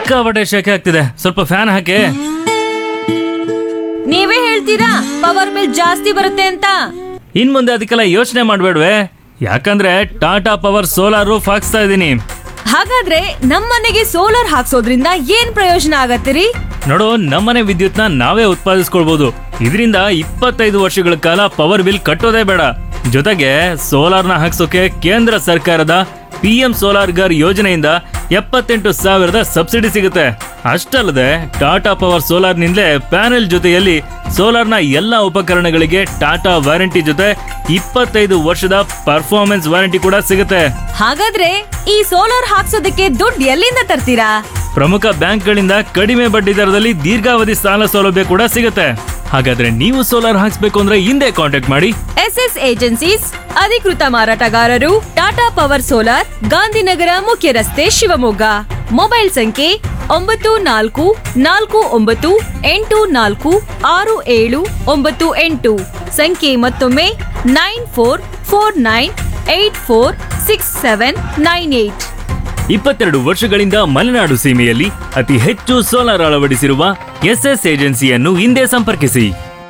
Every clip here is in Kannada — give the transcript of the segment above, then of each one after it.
ಸಿಕ್ಕಾಪಟ್ಟೆ ಶೆಕೆ ಆಗ್ತಿದೆ ಸ್ವಲ್ಪ ಫ್ಯಾನ್ ಹಾಕಿ ನೀವೇ ಹೇಳ್ತೀರಾ ಪವರ್ ಬಿಲ್ ಜಾಸ್ತಿ ಬರುತ್ತೆ ಅಂತ ಇನ್ ಮುಂದೆ ಅದಕ್ಕೆಲ್ಲ ಯೋಚನೆ ಮಾಡ್ಬೇಡ್ವೆ ಯಾಕಂದ್ರೆ ಟಾಟಾ ಪವರ್ ಸೋಲಾರ್ ರೂಫ್ ಹಾಕ್ಸ್ತಾ ಇದ್ದೀನಿ ಹಾಗಾದ್ರೆ ನಮ್ಮನೆಗೆ ಸೋಲಾರ್ ಹಾಕ್ಸೋದ್ರಿಂದ ಏನ್ ಪ್ರಯೋಜನ ಆಗತ್ತಿರಿ ನೋಡು ನಮ್ಮನೆ ವಿದ್ಯುತ್ನ ನಾವೇ ಉತ್ಪಾದಿಸ್ಕೊಳ್ಬಹುದು ಇದರಿಂದ ಇಪ್ಪತ್ತೈದು ವರ್ಷಗಳ ಕಾಲ ಪವರ್ ಬಿಲ್ ಕಟ್ಟೋದೇ ಬೇಡ ಜೊತೆಗೆ ಸೋಲಾರ್ನ ಹಾಕ್ಸೋಕೆ ಕೇಂದ್ರ ಸರ್ಕಾರದ ಪಿ ಎಂ ಸೋಲಾರ್ ಗರ್ ಯೋಜನೆಯಿಂದ ಎಪ್ಪತ್ತೆಂಟು ಸಾವಿರದ ಸಬ್ಸಿಡಿ ಸಿಗುತ್ತೆ ಅಷ್ಟಲ್ಲದೆ ಟಾಟಾ ಪವರ್ ಸೋಲಾರ್ನಿಂದಲೇ ಪ್ಯಾನೆಲ್ ಜೊತೆಯಲ್ಲಿ ಸೋಲಾರ್ನ ಎಲ್ಲ ಉಪಕರಣಗಳಿಗೆ ಟಾಟಾ ವಾರಂಟಿ ಜೊತೆ ಇಪ್ಪತ್ತೈದು ವರ್ಷದ ಪರ್ಫಾರ್ಮೆನ್ಸ್ ವಾರಂಟಿ ಕೂಡ ಸಿಗುತ್ತೆ ಹಾಗಾದ್ರೆ ಈ ಸೋಲಾರ್ ಹಾಕ್ಸೋದಕ್ಕೆ ದುಡ್ಡು ಎಲ್ಲಿಂದ ತರ್ತೀರಾ ಪ್ರಮುಖ ಬ್ಯಾಂಕ್ಗಳಿಂದ ಕಡಿಮೆ ಬಡ್ಡಿ ದರದಲ್ಲಿ ದೀರ್ಘಾವಧಿ ಸಾಲ ಸೌಲಭ್ಯ ಕೂಡ ಸಿಗುತ್ತೆ ಹಾಗಾದ್ರೆ ನೀವು ಸೋಲಾರ್ ಹಾಕ್ಸ್ಬೇಕು ಅಂದ್ರೆ ಹಿಂದೆ ಕಾಂಟ್ಯಾಕ್ಟ್ ಮಾಡಿ ಎಸ್ ಎಸ್ ಏಜೆನ್ಸೀಸ್ ಅಧಿಕೃತ ಮಾರಾಟಗಾರರು ಟಾಟಾ ಪವರ್ ಸೋಲಾರ್ ಗಾಂಧಿನಗರ ಮುಖ್ಯ ರಸ್ತೆ ಶಿವಮೊಗ್ಗ ಮೊಬೈಲ್ ಸಂಖ್ಯೆ ಒಂಬತ್ತು ನಾಲ್ಕು ನಾಲ್ಕು ಒಂಬತ್ತು ಎಂಟು ನಾಲ್ಕು ಆರು ಏಳು ಒಂಬತ್ತು ಎಂಟು ಸಂಖ್ಯೆ ಮತ್ತೊಮ್ಮೆ nine four four nine eight four six seven nine eight ಇಪ್ಪತ್ತೆರಡು ವರ್ಷಗಳಿಂದ ಮಲೆನಾಡು ಸೀಮೆಯಲ್ಲಿ ಅತಿ ಹೆಚ್ಚು ಸೋಲಾರ್ ಅಳವಡಿಸಿರುವ ಎಸ್ಎಸ್ ಏಜೆನ್ಸಿಯನ್ನು ಹಿಂದೆ ಸಂಪರ್ಕಿಸಿ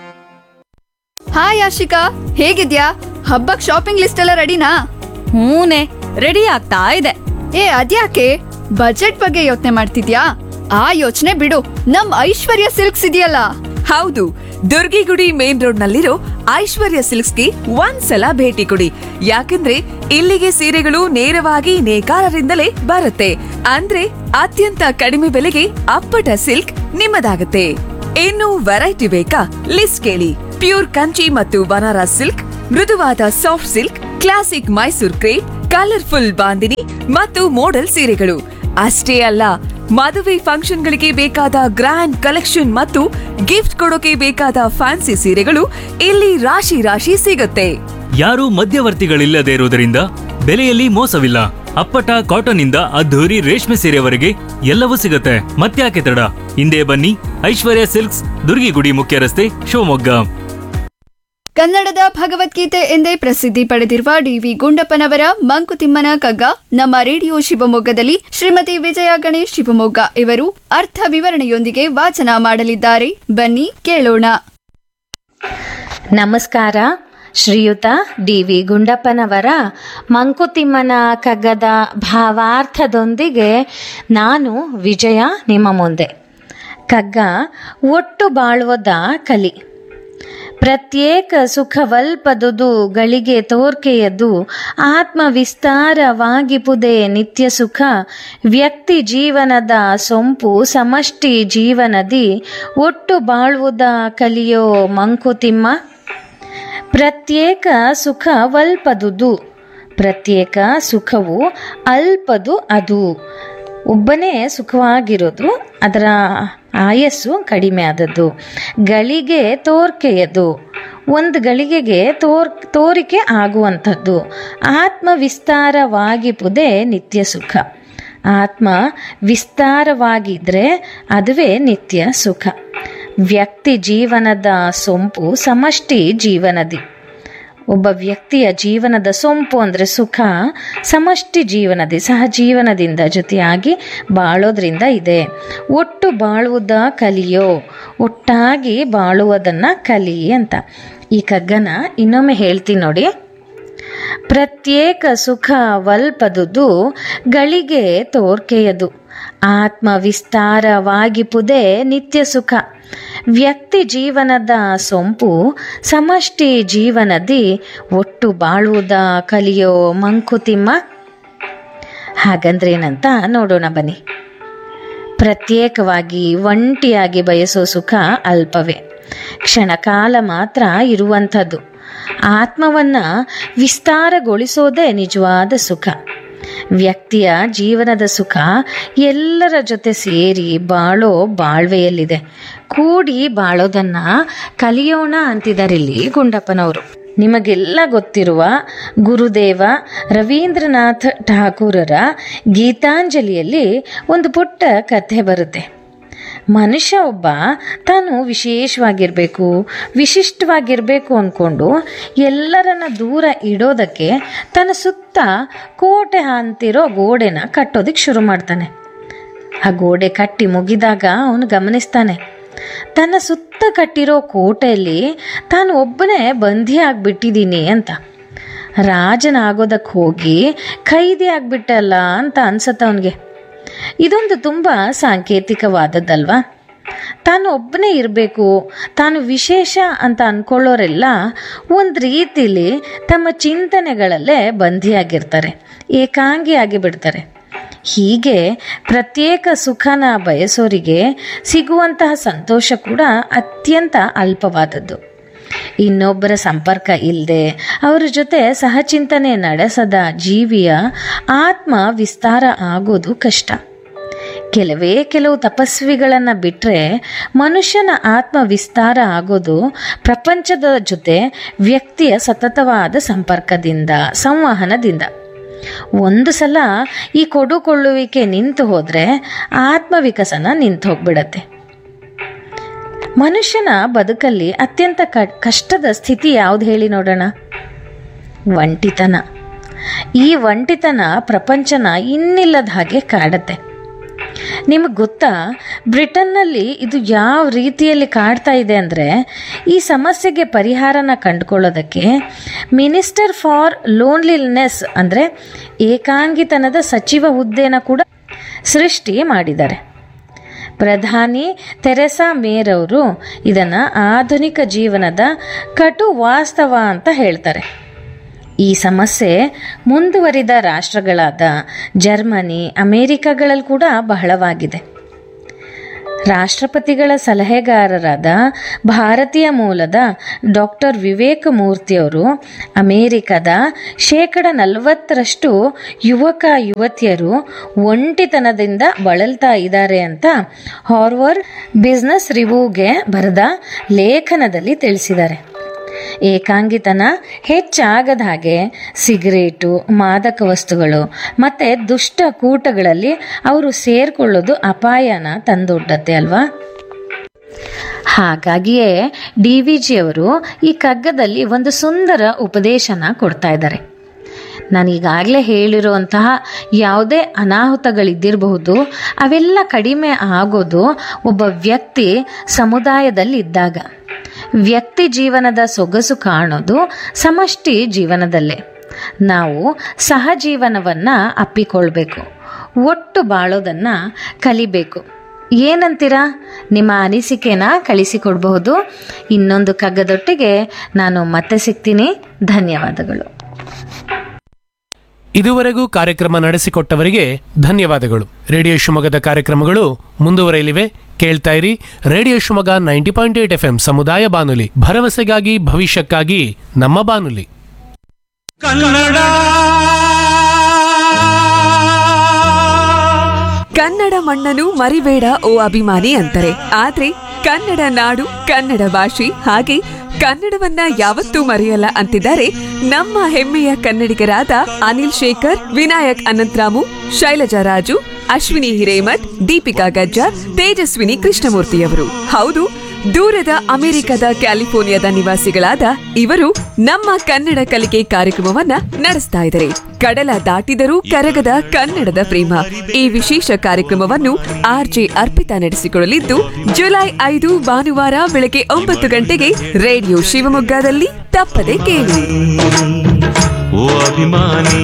ಹಾಯ್ ಆಶಿಕಾ ಹೇಗಿದ್ಯಾ ಹಬ್ಬಕ್ ಶಾಪಿಂಗ್ ಲಿಸ್ಟ್ ಎಲ್ಲ ರೆಡಿನಾ ಹೂನೆ ರೆಡಿ ಆಗ್ತಾ ಇದೆ ಏ ಅದ್ಯಾಕೆ ಬಜೆಟ್ ಬಗ್ಗೆ ಯೋಚನೆ ಮಾಡ್ತಿದ್ಯಾ ಆ ಯೋಚನೆ ಬಿಡು ನಮ್ ಐಶ್ವರ್ಯ ಸಿಲ್ಕ್ಸ್ ಇದೆಯಲ್ಲ ಹೌದು ದುರ್ಗಿಗುಡಿ ಮೇನ್ ರೋಡ್ ನಲ್ಲಿರೋ ಐಶ್ವರ್ಯ ಸಿಲ್ಕ್ಸ್ಗೆ ಒಂದ್ಸಲ ಭೇಟಿ ಕೊಡಿ ಯಾಕಂದ್ರೆ ಇಲ್ಲಿಗೆ ಸೀರೆಗಳು ನೇರವಾಗಿ ನೇಕಾರರಿಂದಲೇ ಬರುತ್ತೆ ಅಂದ್ರೆ ಅತ್ಯಂತ ಕಡಿಮೆ ಬೆಲೆಗೆ ಅಪ್ಪಟ ಸಿಲ್ಕ್ ನಿಮ್ಮದಾಗುತ್ತೆ ಇನ್ನು ವೆರೈಟಿ ಬೇಕಾ ಲಿಸ್ಟ್ ಕೇಳಿ ಪ್ಯೂರ್ ಕಂಚಿ ಮತ್ತು ಬನಾರಸ್ ಸಿಲ್ಕ್ ಮೃದುವಾದ soft silk classic Mysore crepe colourful bandhani ಮತ್ತು ಮೋಡಲ್ ಸೀರೆಗಳು ಅಷ್ಟೇ ಅಲ್ಲ ಮದುವೆ ಫಂಕ್ಷನ್ಗಳಿಗೆ ಬೇಕಾದ ಗ್ರ್ಯಾಂಡ್ ಕಲೆಕ್ಷನ್ ಮತ್ತು ಗಿಫ್ಟ್ ಕೊಡೋಕೆ ಬೇಕಾದ ಫ್ಯಾನ್ಸಿ ಸೀರೆಗಳು ಇಲ್ಲಿ ರಾಶಿ ರಾಶಿ ಸಿಗುತ್ತೆ ಯಾರೂ ಮಧ್ಯವರ್ತಿಗಳಿಲ್ಲದೆ ಇರುವುದರಿಂದ ಬೆಲೆಯಲ್ಲಿ ಮೋಸವಿಲ್ಲ ಅಪ್ಪಟ ಕಾಟನ್ ಇಂದ ಅದ್ಧೂರಿ ರೇಷ್ಮೆ ಸೀರೆವರೆಗೆ ಎಲ್ಲವೂ ಸಿಗುತ್ತೆ ಮತ್ತ್ಯಾಕೆ ತಡ ಹಿಂದೆ ಬನ್ನಿ ಐಶ್ವರ್ಯ ಸಿಲ್ಕ್ಸ್ ದುರ್ಗಿಗುಡಿ ಮುಖ್ಯ ರಸ್ತೆ ಶಿವಮೊಗ್ಗ ಕನ್ನಡದ ಭಗವದ್ಗೀತೆ ಎಂದೇ ಪ್ರಸಿದ್ಧಿ ಪಡೆದಿರುವ ಡಿವಿ ಗುಂಡಪ್ಪನವರ ಮಂಕುತಿಮ್ಮನ ಕಗ್ಗ ನಮ್ಮ ರೇಡಿಯೋ ಶಿವಮೊಗ್ಗದಲ್ಲಿ ಶ್ರೀಮತಿ ವಿಜಯ ಗಣೇಶ್ ಶಿವಮೊಗ್ಗ ಇವರು ಅರ್ಥ ವಿವರಣೆಯೊಂದಿಗೆ ವಾಚನ ಮಾಡಲಿದ್ದಾರೆ ಬನ್ನಿ ಕೇಳೋಣ ನಮಸ್ಕಾರ ಶ್ರೀಯುತ ಡಿ ವಿ ಗುಂಡಪ್ಪನವರ ಮಂಕುತಿಮ್ಮನ ಕಗ್ಗದ ಭಾವಾರ್ಥದೊಂದಿಗೆ ನಾನು ವಿಜಯ ನಿಮ್ಮ ಮುಂದೆ ಕಗ್ಗ ಒಟ್ಟು ಬಾಳುವುದ ಕಲಿ ಪ್ರತ್ಯೇಕ ಸುಖವಲ್ಪದುದು ಗಳಿಗೆ ತೋರ್ಕೆಯದು ಆತ್ಮ ವಿಸ್ತಾರವಾಗಿಪುದೆ ನಿತ್ಯ ಸುಖ ವ್ಯಕ್ತಿ ಜೀವನದ ಸೊಂಪು ಸಮಷ್ಟಿ ಜೀವನದಿ ಒಟ್ಟು ಬಾಳುವುದ ಕಲಿಯೋ ಮಂಕುತಿಮ್ಮ ಪ್ರತ್ಯೇಕ ಸುಖವಲ್ಪದುದು ಪ್ರತ್ಯೇಕ ಸುಖವು ಅಲ್ಪದು ಅದು ಒಬ್ಬನೇ ಸುಖವಾಗಿರೋದು ಅದರ ಆಯಸ್ಸು ಕಡಿಮೆ ಆದದ್ದು ಗಳಿಗೆ ತೋರ್ಕೆಯದು ಒಂದು ಗಳಿಗೆಗೆ ತೋರ್ ತೋರಿಕೆ ಆಗುವಂಥದ್ದು ಆತ್ಮ ವಿಸ್ತಾರವಾಗಿಪುದೇ ನಿತ್ಯ ಸುಖ ಆತ್ಮ ವಿಸ್ತಾರವಾಗಿದ್ರೆ ಅದುವೇ ನಿತ್ಯ ಸುಖ ವ್ಯಕ್ತಿ ಜೀವನದ ಸೊಂಪು ಸಮಷ್ಟಿ ಜೀವನದಿ ಒಬ್ಬ ವ್ಯಕ್ತಿಯ ಜೀವನದ ಸೊಂಪು ಅಂದರೆ ಸುಖ ಸಮಷ್ಟಿ ಜೀವನದಿ ಸಹಜೀವನದಿಂದ ಜೊತೆಯಾಗಿ ಬಾಳೋದ್ರಿಂದ ಇದೆ ಒಟ್ಟು ಬಾಳುವುದ ಕಲಿಯೋ ಒಟ್ಟಾಗಿ ಬಾಳುವುದನ್ನು ಕಲಿ ಅಂತ ಈ ಕಗ್ಗನ ಇನ್ನೊಮ್ಮೆ ಹೇಳ್ತೀನಿ ನೋಡಿ ಪ್ರತ್ಯೇಕ ಸುಖ ವಲ್ಪದುದು ಗಳಿಗೆ ತೋರ್ಕೆಯದು ಆತ್ಮ ವಿಸ್ತಾರವಾಗಿಪುದೇ ನಿತ್ಯ ಸುಖ ವ್ಯಕ್ತಿ ಜೀವನದ ಸೊಂಪು ಸಮಷ್ಟಿ ಜೀವನದಿ ಒಟ್ಟು ಬಾಳುವುದ ಕಲಿಯೋ ಮಂಕುತಿಮ್ಮ ಹಾಗಂದ್ರೇನಂತ ನೋಡೋಣ ಬನ್ನಿ ಪ್ರತ್ಯೇಕವಾಗಿ ಒಂಟಿಯಾಗಿ ಬಯಸೋ ಸುಖ ಅಲ್ಪವೇ ಕ್ಷಣಕಾಲ ಮಾತ್ರ ಇರುವಂಥದ್ದು ಆತ್ಮವನ್ನು ವಿಸ್ತಾರಗೊಳಿಸೋದೇ ನಿಜವಾದ ಸುಖ ವ್ಯಕ್ತಿಯ ಜೀವನದ ಸುಖ ಎಲ್ಲರ ಜೊತೆ ಸೇರಿ ಬಾಳೋ ಬಾಳ್ವೆಯಲ್ಲಿದೆ ಕೂಡಿ ಬಾಳೋದನ್ನ ಕಲಿಯೋಣ ಅಂತಿದಾರಿಲ್ಲಿ ಗುಂಡಪ್ಪನವರು ನಿಮಗೆಲ್ಲ ಗೊತ್ತಿರುವ ಗುರುದೇವ ರವೀಂದ್ರನಾಥ್ ಠಾಕೂರರ ಗೀತಾಂಜಲಿಯಲ್ಲಿ ಒಂದು ಪುಟ್ಟ ಕಥೆ ಬರುತ್ತೆ ಮನುಷ್ಯ ಒಬ್ಬ ತಾನು ವಿಶೇಷವಾಗಿರಬೇಕು ವಿಶಿಷ್ಟವಾಗಿರಬೇಕು ಅಂದ್ಕೊಂಡು ಎಲ್ಲರನ್ನ ದೂರ ಇಡೋದಕ್ಕೆ ತನ್ನ ಸುತ್ತ ಕೋಟೆ ಅಂತಿರೋ ಗೋಡೆನ ಕಟ್ಟೋದಕ್ಕೆ ಶುರು ಮಾಡ್ತಾನೆ ಆ ಗೋಡೆ ಕಟ್ಟಿ ಮುಗಿದಾಗ ಅವನು ಗಮನಿಸ್ತಾನೆ ತನ್ನ ಸುತ್ತ ಕಟ್ಟಿರೋ ಕೋಟೆಯಲ್ಲಿ ತಾನು ಒಬ್ಬನೇ ಬಂಧಿ ಆಗ್ಬಿಟ್ಟಿದ್ದೀನಿ ಅಂತ ರಾಜನಾಗೋದಕ್ಕೆ ಹೋಗಿ ಖೈದಿ ಆಗ್ಬಿಟ್ಟಲ್ಲ ಅಂತ ಅನ್ಸತ್ತ ಅವನಿಗೆ ಇದೊಂದು ತುಂಬ ಸಾಂಕೇತಿಕವಾದದ್ದಲ್ವಾ ತಾನು ಒಬ್ಬನೇ ಇರಬೇಕು ತಾನು ವಿಶೇಷ ಅಂತ ಅನ್ಕೊಳ್ಳೋರೆಲ್ಲ ಒಂದು ರೀತಿಲಿ ತಮ್ಮ ಚಿಂತನೆಗಳಲ್ಲೇ ಬಂಧಿಯಾಗಿರ್ತಾರೆ ಏಕಾಂಗಿ ಆಗಿಬಿಡ್ತಾರೆ ಹೀಗೆ ಪ್ರತ್ಯೇಕ ಸುಖನ ಬಯಸೋರಿಗೆ ಸಿಗುವಂತಹ ಸಂತೋಷ ಕೂಡ ಅತ್ಯಂತ ಅಲ್ಪವಾದದ್ದು ಇನ್ನೊಬ್ಬರ ಸಂಪರ್ಕ ಇಲ್ಲದೆ ಅವರ ಜೊತೆ ಸಹಚಿಂತನೆ ನಡೆಸದ ಜೀವಿಯ ಆತ್ಮ ವಿಸ್ತಾರ ಆಗೋದು ಕಷ್ಟ ಕೆಲವೇ ಕೆಲವು ತಪಸ್ವಿಗಳನ್ನು ಬಿಟ್ಟರೆ ಮನುಷ್ಯನ ಆತ್ಮ ವಿಸ್ತಾರ ಆಗೋದು ಪ್ರಪಂಚದ ಜೊತೆ ವ್ಯಕ್ತಿಯ ಸತತವಾದ ಸಂಪರ್ಕದಿಂದ ಸಂವಹನದಿಂದ ಒಂದು ಸಲ ಈ ಕೊಡುಕೊಳ್ಳುವಿಕೆ ನಿಂತು ಹೋದರೆ ಆತ್ಮವಿಕಸನ ನಿಂತು ಹೋಗ್ಬಿಡತ್ತೆ ಮನುಷ್ಯನ ಬದುಕಲ್ಲಿ ಅತ್ಯಂತ ಕ ಕಷ್ಟದ ಸ್ಥಿತಿ ಯಾವ್ದು ಹೇಳಿ ನೋಡೋಣ ಒಂಟಿತನ ಈ ಒಂಟಿತನ ಪ್ರಪಂಚನ ಇನ್ನಿಲ್ಲದ ಹಾಗೆ ಕಾಡತ್ತೆ ನಿಮಗೆ ಗೊತ್ತಾ ಬ್ರಿಟನ್ನಲ್ಲಿ ಇದು ಯಾವ ರೀತಿಯಲ್ಲಿ ಕಾಡ್ತಾ ಇದೆ ಅಂದರೆ ಈ ಸಮಸ್ಯೆಗೆ ಪರಿಹಾರನ ಕಂಡುಕೊಳ್ಳೋದಕ್ಕೆ ಮಿನಿಸ್ಟರ್ ಫಾರ್ ಲೋನ್ಲಿನೆಸ್ ಅಂದರೆ ಏಕಾಂಗಿತನದ ಸಚಿವ ಹುದ್ದೆನ ಕೂಡ ಸೃಷ್ಟಿ ಮಾಡಿದ್ದಾರೆ ಪ್ರಧಾನಿ ತೆರೆಸಾ ಮೇರವರು ಇದನ್ನು ಆಧುನಿಕ ಜೀವನದ ಕಟು ವಾಸ್ತವ ಅಂತ ಹೇಳ್ತಾರೆ ಈ ಸಮಸ್ಯೆ ಮುಂದುವರಿದ ರಾಷ್ಟ್ರಗಳಾದ ಜರ್ಮನಿ ಅಮೇರಿಕಾಗಳಲ್ಲಿ ಕೂಡ ಬಹಳವಾಗಿದೆ ರಾಷ್ಟ್ರಪತಿಗಳ ಸಲಹೆಗಾರರಾದ ಭಾರತೀಯ ಮೂಲದ ಡಾಕ್ಟರ್ ವಿವೇಕ ಮೂರ್ತಿಯವರು ಅಮೇರಿಕದ ಶೇಕಡ ನಲವತ್ತರಷ್ಟು ಯುವಕ ಯುವತಿಯರು ಒಂಟಿತನದಿಂದ ಬಳಲ್ತಾ ಇದ್ದಾರೆ ಅಂತ ಹಾರ್ವರ್ಡ್ ಬಿಸ್ನೆಸ್ ರಿವ್ಯೂಗೆ ಬರೆದ ಲೇಖನದಲ್ಲಿ ತಿಳಿಸಿದ್ದಾರೆ ಏಕಾಂಗಿತನ ಹೆಚ್ಚಾಗದ ಹಾಗೆ ಸಿಗರೇಟು ಮಾದಕ ವಸ್ತುಗಳು ಮತ್ತು ದುಷ್ಟ ಕೂಟಗಳಲ್ಲಿ ಅವರು ಸೇರ್ಕೊಳ್ಳೋದು ಅಪಾಯನ ತಂದೊಡ್ಡತ್ತೆ ಅಲ್ವಾ ಹಾಗಾಗಿಯೇ ಡಿ ವಿ ಜಿಯವರು ಈ ಕಗ್ಗದಲ್ಲಿ ಒಂದು ಸುಂದರ ಉಪದೇಶನ ಕೊಡ್ತಾ ಇದ್ದಾರೆ ನಾನು ಈಗಾಗಲೇ ಹೇಳಿರುವಂತಹ ಯಾವುದೇ ಅನಾಹುತಗಳಿದ್ದಿರಬಹುದು ಅವೆಲ್ಲ ಕಡಿಮೆ ಆಗೋದು ಒಬ್ಬ ವ್ಯಕ್ತಿ ಸಮುದಾಯದಲ್ಲಿ ಇದ್ದಾಗ ವ್ಯಕ್ತಿ ಜೀವನದ ಸೊಗಸು ಕಾಣೋದು ಸಮಷ್ಟಿ ಜೀವನದಲ್ಲೇ ನಾವು ಸಹಜೀವನವನ್ನು ಅಪ್ಪಿಕೊಳ್ಬೇಕು ಒಟ್ಟು ಬಾಳೋದನ್ನು ಕಲಿಬೇಕು ಏನಂತೀರಾ ನಿಮ್ಮ ಅನಿಸಿಕೆನ ಕಳಿಸಿಕೊಡ್ಬಹುದು ಇನ್ನೊಂದು ಕಗ್ಗದೊಟ್ಟಿಗೆ ನಾನು ಮತ್ತೆ ಸಿಗ್ತೀನಿ ಧನ್ಯವಾದಗಳು ಇದುವರೆಗೂ ಕಾರ್ಯಕ್ರಮ ನಡೆಸಿಕೊಟ್ಟವರಿಗೆ ಧನ್ಯವಾದಗಳು ರೇಡಿಯೋ ಶಿವಮೊಗ್ಗದ ಕಾರ್ಯಕ್ರಮಗಳು ಮುಂದುವರೆಯಲಿವೆ ಕೇಳ್ತಾ ಇರಿ radio Shivamogga ninety point eight F ಸಮುದಾಯ ಬಾನುಲಿ ಭರವಸೆಗಾಗಿ ಭವಿಷ್ಯಕ್ಕಾಗಿ ನಮ್ಮ ಬಾನುಲಿ ಕನ್ನಡ ಕನ್ನಡ ಮಣ್ಣನ್ನು ಮರಿಬೇಡ ಓ ಅಭಿಮಾನಿ ಅಂತಾರೆ ಆದ್ರೆ ಕನ್ನಡ ನಾಡು ಕನ್ನಡ ಭಾಷೆ ಹಾಗೆ ಕನ್ನಡವನ್ನ ಯಾವತ್ತೂ ಮರೆಯಲ್ಲ ಅಂತಿದ್ದಾರೆ ನಮ್ಮ ಹೆಮ್ಮೆಯ ಕನ್ನಡಿಗರಾದ ಅನಿಲ್ ಶೇಖರ್ ವಿನಾಯಕ್ ಅನಂತರಾಮು ಶೈಲಜಾ ರಾಜು ಅಶ್ವಿನಿ ಹಿರೇಮಠ್ ದೀಪಿಕಾ ಗಜ್ಜಾರ್ ತೇಜಸ್ವಿನಿ ಕೃಷ್ಣಮೂರ್ತಿಯವರು ಹೌದು ದೂರದ ಅಮೆರಿಕದ ಕ್ಯಾಲಿಫೋರ್ನಿಯಾದ ನಿವಾಸಿಗಳಾದ ಇವರು ನಮ್ಮ ಕನ್ನಡ ಕಲಿಕೆ ಕಾರ್ಯಕ್ರಮವನ್ನ ನಡೆಸ್ತಾ ಇದ್ದಾರೆ ಕಡಲ ದಾಟಿದರೂ ಕರಗದ ಕನ್ನಡದ ಪ್ರೇಮ ಈ ವಿಶೇಷ ಕಾರ್ಯಕ್ರಮವನ್ನು ಆರ್ಜೆ ಅರ್ಪಿತಾ ನಡೆಸಿಕೊಳ್ಳಲಿದ್ದು ಜುಲೈ ಐದು ಭಾನುವಾರ ಬೆಳಗ್ಗೆ ಒಂಬತ್ತು ಗಂಟೆಗೆ ರೇಡಿಯೋ ಶಿವಮೊಗ್ಗದಲ್ಲಿ ತಪ್ಪದೆ ಕೇಳಿ ಓ ಅಭಿಮಾನಿ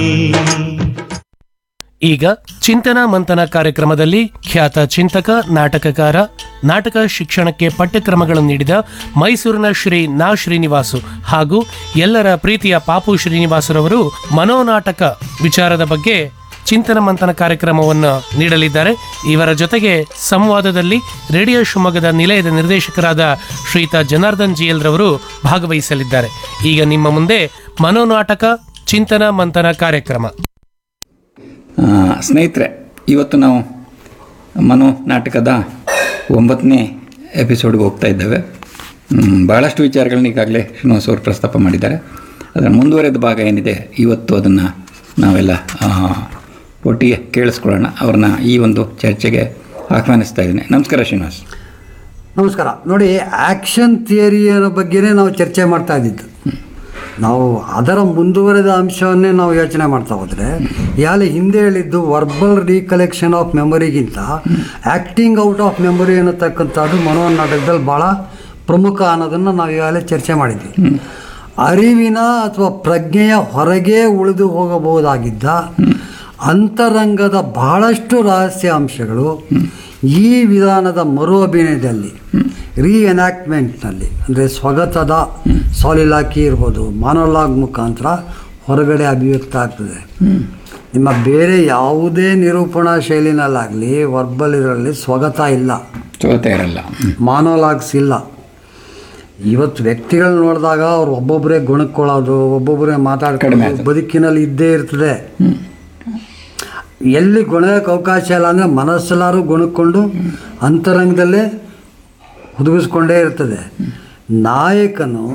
ಈಗ ಚಿಂತನ ಮಂಥನ ಕಾರ್ಯಕ್ರಮದಲ್ಲಿ ಖ್ಯಾತ ಚಿಂತಕ ನಾಟಕಕಾರ ನಾಟಕ ಶಿಕ್ಷಣಕ್ಕೆ ಪಠ್ಯಕ್ರಮಗಳನ್ನು ನೀಡಿದ ಮೈಸೂರಿನ ಶ್ರೀ ನಾ ಶ್ರೀನಿವಾಸು ಹಾಗೂ ಎಲ್ಲರ ಪ್ರೀತಿಯ ಪಾಪು ಶ್ರೀನಿವಾಸರವರು ಮನೋನಾಟಕ ವಿಚಾರದ ಬಗ್ಗೆ ಚಿಂತನ ಮಂಥನ ಕಾರ್ಯಕ್ರಮವನ್ನು ನೀಡಲಿದ್ದಾರೆ ಇವರ ಜೊತೆಗೆ ಸಂವಾದದಲ್ಲಿ ರೇಡಿಯೋ ಶಿವಮೊಗ್ಗದ ನಿಲಯದ ನಿರ್ದೇಶಕರಾದ ಶ್ರೀಯುತ ಜನಾರ್ದನ್ ಜಿಎಲ್ ರವರು ಭಾಗವಹಿಸಲಿದ್ದಾರೆ ಈಗ ನಿಮ್ಮ ಮುಂದೆ ಮನೋನಾಟಕ ಚಿಂತನ ಮಂಥನ ಕಾರ್ಯಕ್ರಮ ಆ, ಸ್ನೇಹಿತರೆ ಇವತ್ತು ನಾವು ಮನೋ ನಾಟಕದ ಒಂಬತ್ತನೇ ಎಪಿಸೋಡ್ಗೆ ಹೋಗ್ತಾ ಇದ್ದೇವೆ ಮ್, ಭಾಳಷ್ಟು ವಿಚಾರಗಳನ್ನ ಈಗಾಗಲೇ ಶ್ರೀನಿವಾಸ್ ಅವರು ಪ್ರಸ್ತಾಪ ಮಾಡಿದ್ದಾರೆ ಅದರ ಮುಂದುವರೆದ ಭಾಗ ಏನಿದೆ ಇವತ್ತು ಅದನ್ನು ನಾವೆಲ್ಲ ಆ, ಒಟ್ಟಿಗೆ ಕೇಳಿಸ್ಕೊಳ್ಳೋಣ ಅವ್ರನ್ನ ಈ ಒಂದು ಚರ್ಚೆಗೆ ಆಹ್ವಾನಿಸ್ತಾ ಇದ್ದೀನಿ ನಮಸ್ಕಾರ ಶ್ರೀನಿವಾಸ್ ನಮಸ್ಕಾರ ನೋಡಿ ಆ್ಯಕ್ಷನ್ ಥಿಯರಿಯ ಬಗ್ಗೆನೇ ನಾವು ಚರ್ಚೆ ಮಾಡ್ತಾ ಇದ್ದಿದ್ದು ನಾವು ಅದರ ಮುಂದುವರೆದ ಅಂಶವನ್ನೇ ನಾವು ಯೋಚನೆ ಮಾಡ್ತಾ ಹೋದರೆ ಯಾಲೆ ಹಿಂದೆ ಹೇಳಿದ್ದು ವರ್ಬಲ್ ರೀಕಲೆಕ್ಷನ್ ಆಫ್ ಮೆಮೊರಿಗಿಂತ ಆ್ಯಕ್ಟಿಂಗ್ ಔಟ್ ಆಫ್ ಮೆಮೊರಿ ಅನ್ನತಕ್ಕಂಥದ್ದು ಮನೋನಾಟಕದಲ್ಲಿ ಭಾಳ ಪ್ರಮುಖ ಅನ್ನೋದನ್ನು ನಾವು ಈಗಾಗಲೇ ಚರ್ಚೆ ಮಾಡಿದ್ವಿ ಅರಿವಿನ ಅಥವಾ ಪ್ರಜ್ಞೆಯ ಹೊರಗೆ ಉಳಿದು ಹೋಗಬಹುದಾಗಿದ್ದ ಅಂತರಂಗದ ಬಹಳಷ್ಟು ರಹಸ್ಯ ಅಂಶಗಳು ಈ ವಿಧಾನದ ಮರು ಅಭಿನಯದಲ್ಲಿ ರೀಎನಾಕ್ಟ್ಮೆಂಟ್ನಲ್ಲಿ ಅಂದರೆ ಸ್ವಗತದ ಸಾಲಿಲಾಕಿ ಇರ್ಬೋದು ಮಾನೋಲಾಗ್ ಮುಖಾಂತರ ಹೊರಗಡೆ ಅಭಿವ್ಯಕ್ತ ಆಗ್ತದೆ ನಿಮ್ಮ ಬೇರೆ ಯಾವುದೇ ನಿರೂಪಣಾ ಶೈಲಿನಲ್ಲಾಗಲಿ ವರ್ಬಲ್ ಇದರಲ್ಲಿ ಸ್ವಗತ ಇಲ್ಲ ಚೋತೆ ಇರಲ್ಲ ಮಾನೋಲಾಗ್ಸ್ ಇಲ್ಲ ಇವತ್ತು ವ್ಯಕ್ತಿಗಳು ನೋಡಿದಾಗ ಅವ್ರು ಒಬ್ಬೊಬ್ಬರೇ ಗುಣಕ್ಕೊಳ್ಳೋದು ಒಬ್ಬೊಬ್ಬರೇ ಕಡಿಮೆ ಮಾತಾಡ್ಕೊಂಡು ಆಯ್ತು. ಬದುಕಿನಲ್ಲಿ ಇದ್ದೇ ಇರ್ತದೆ ಎಲ್ಲಿ ಗುಣಕ್ಕೆ ಅವಕಾಶ ಇಲ್ಲ ಅಂದರೆ ಮನಸ್ಸೆಲ್ಲರೂ ಗುಣಕ್ಕೊಂಡು ಅಂತರಂಗದಲ್ಲೇ ಹುದುಗಿಸ್ಕೊಂಡೇ ಇರ್ತದೆ ನಾಯಕನು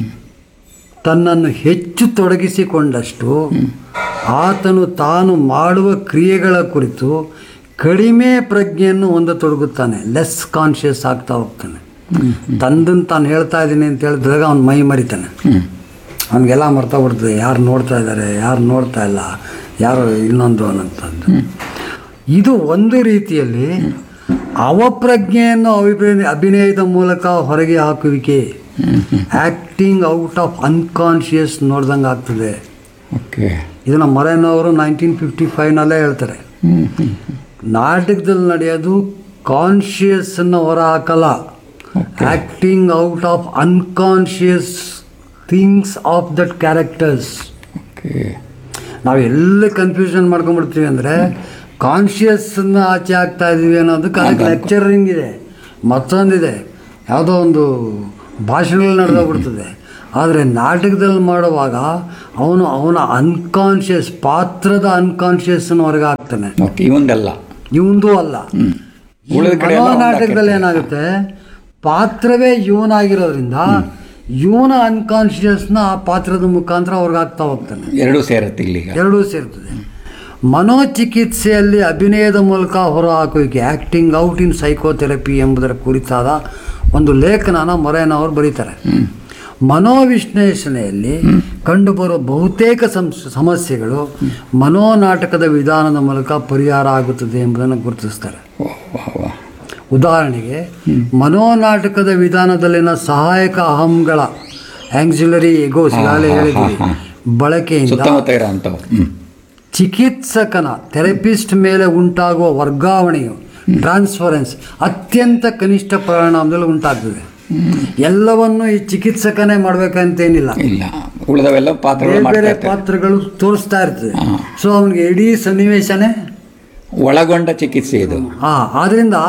ತನ್ನನ್ನು ಹೆಚ್ಚು ತೊಡಗಿಸಿಕೊಂಡಷ್ಟು ಆತನು ತಾನು ಮಾಡುವ ಕ್ರಿಯೆಗಳ ಕುರಿತು ಕಡಿಮೆ ಪ್ರಜ್ಞೆಯನ್ನು ಹೊಂದತೊಡಗುತ್ತಾನೆ ಲೆಸ್ ಕಾನ್ಷಿಯಸ್ ಆಗ್ತಾ ಹೋಗ್ತಾನೆ ತಂದನ್ನು ತಾನು ಹೇಳ್ತಾ ಇದ್ದೀನಿ ಅಂತ ಹೇಳಿದಾಗ ಅವ್ನು ಮೈ ಮರಿತಾನೆ ಅವನಿಗೆಲ್ಲ ಮರ್ತಾ ಬಿಡ್ತದೆ ಯಾರು ನೋಡ್ತಾ ಇದ್ದಾರೆ ಯಾರು ನೋಡ್ತಾ ಇಲ್ಲ ಯಾರು ಇನ್ನೊಂದು ಅನ್ನಂತಂದು ಇದು ಒಂದು ರೀತಿಯಲ್ಲಿ ಅವಪ್ರಜ್ಞೆಯನ್ನು ಅಭಿಪ್ರಾಯ ಅಭಿನಯದ ಮೂಲಕ ಹೊರಗೆ ಹಾಕುವಿಕೆ ಆ್ಯಕ್ಟಿಂಗ್ ಔಟ್ ಆಫ್ ಅನ್ಕಾನ್ಷಿಯಸ್ ನೋಡ್ದಂಗೆ ಆಗ್ತದೆ ಓಕೆ ಇದನ್ನು ಮರೆನವರು ನೈನ್ಟೀನ್ ಫಿಫ್ಟಿ ಫೈವ್ನಲ್ಲೇ ಹೇಳ್ತಾರೆ ನಾಟಕದಲ್ಲಿ ನಡೆಯೋದು ಕಾನ್ಷಿಯಸ್ಸನ್ನು ಹೊರ ಹಾಕಲ್ಲ acting out of unconscious things of that characters okay ನಾವು ಎಲ್ಲಿ ಕನ್ಫ್ಯೂಷನ್ ಮಾಡ್ಕೊಂಡ್ಬಿಡ್ತೀವಿ ಅಂದರೆ ಕಾನ್ಷಿಯಸ್ನ ಆಚೆ ಆಗ್ತಾ ಇದೀವಿ ಅನ್ನೋದಕ್ಕೆ ಅದಕ್ಕೆ ಲೆಕ್ಚರಿಂಗ್ ಇದೆ ಮತ್ತೊಂದಿದೆ ಯಾವುದೋ ಒಂದು ಭಾಷಣಗಳು ನಡೆದೋಗ್ಬಿಡ್ತದೆ ಆದರೆ ನಾಟಕದಲ್ಲಿ ಮಾಡುವಾಗ ಅವನು ಅವನ ಅನ್ಕಾನ್ಷಿಯಸ್ ಪಾತ್ರದ ಅನ್ಕಾನ್ಷಿಯಸ್ನ ಹೊರಗೆ ಹಾಕ್ತಾನೆ ಓಕೆ ಇವಂದಲ್ಲ ಇವಂದೂ ಅಲ್ಲ ಈ ಉಳಿದ ಕಡೆ ಎಲ್ಲ ನಾಟಕದಲ್ಲಿ ಒಂದಾಗಿರ್ತದೆ. ಏನಾಗುತ್ತೆ ಪಾತ್ರವೇ ಇವನಾಗಿರೋದ್ರಿಂದ ಇವನ ಅನ್ಕಾನ್ಷಿಯಸ್ನ ಆ ಪಾತ್ರದ ಮುಖಾಂತರ ಅವ್ರಿಗೆ ಆಗ್ತಾ ಹೋಗ್ತಾನೆ ಎರಡೂ ಸೇರುತ್ತೆ ಇಲ್ಲಿಗ ಎರಡೂ ಸೇರ್ತದೆ ಮನೋಚಿಕಿತ್ಸೆಯಲ್ಲಿ ಅಭಿನಯದ ಮೂಲಕ ಹೊರಹಾಕುವಿಕೆ ಆ್ಯಕ್ಟಿಂಗ್ ಔಟ್ ಇನ್ ಸೈಕೋಥೆರಪಿ ಎಂಬುದರ ಕುರಿತಾದ ಒಂದು ಲೇಖನನ ಮೊರೇನವರು ಬರೀತಾರೆ ಮನೋವಿಶ್ಲೇಷಣೆಯಲ್ಲಿ ಕಂಡುಬರುವ ಬಹುತೇಕ ಸಂಸ್- ಸಮಸ್ಯೆಗಳು ಮನೋನಾಟಕದ ವಿಧಾನದ ಮೂಲಕ ಪರಿಹಾರ ಆಗುತ್ತದೆ ಎಂಬುದನ್ನು ಗುರುತಿಸ್ತಾರೆ ಉದಾಹರಣೆಗೆ ಮನೋನಾಟಕದ ವಿಧಾನದಲ್ಲಿನ ಸಹಾಯಕ ಅಹಂಗಳ ಆಂಗ್ಸುಲರಿ ಎಗೋಸ್ ಈಗಾಗಲೇ ಹೇಳಿದ್ವಿ ಬಳಕೆಯಿಂದ ಸುತ್ತಮುತ್ತ ಇರೋ ಅಂಥವು ಹ್ಞೂ ಚಿಕಿತ್ಸಕನ ಥೆರಪಿಸ್ಟ್ ಮೇಲೆ ಉಂಟಾಗುವ ವರ್ಗಾವಣೆಯು ಟ್ರಾನ್ಸ್ಫರೆನ್ಸ್ ಅತ್ಯಂತ ಕನಿಷ್ಠ ಪರಿಣಾಮದಲ್ಲಿ ಉಂಟಾಗ್ತದೆ ಎಲ್ಲವನ್ನು ಈ ಚಿಕಿತ್ಸಕನೇ ಮಾಡ್ಬೇಕಂತೇನಿಲ್ಲ ಇಲ್ಲ ಉಳಿದವೆಲ್ಲ ಪಾತ್ರಗಳು ಬೇರೆ ಮಾಡ್ತಾ ಬೇರೆ ಇರ್ತಾರೆ ಪಾತ್ರಗಳು ತೋರಿಸ್ತಾ ಇರ್ತದೆ ಸೊ ಅವನಿಗೆ ಇಡೀ ಸನ್ನಿವೇಶನೇ ಒಳಗೊಂಡ ಚಿಕಿತ್ಸೆ ಇದು ಆ ಆದ್ರಿಂದ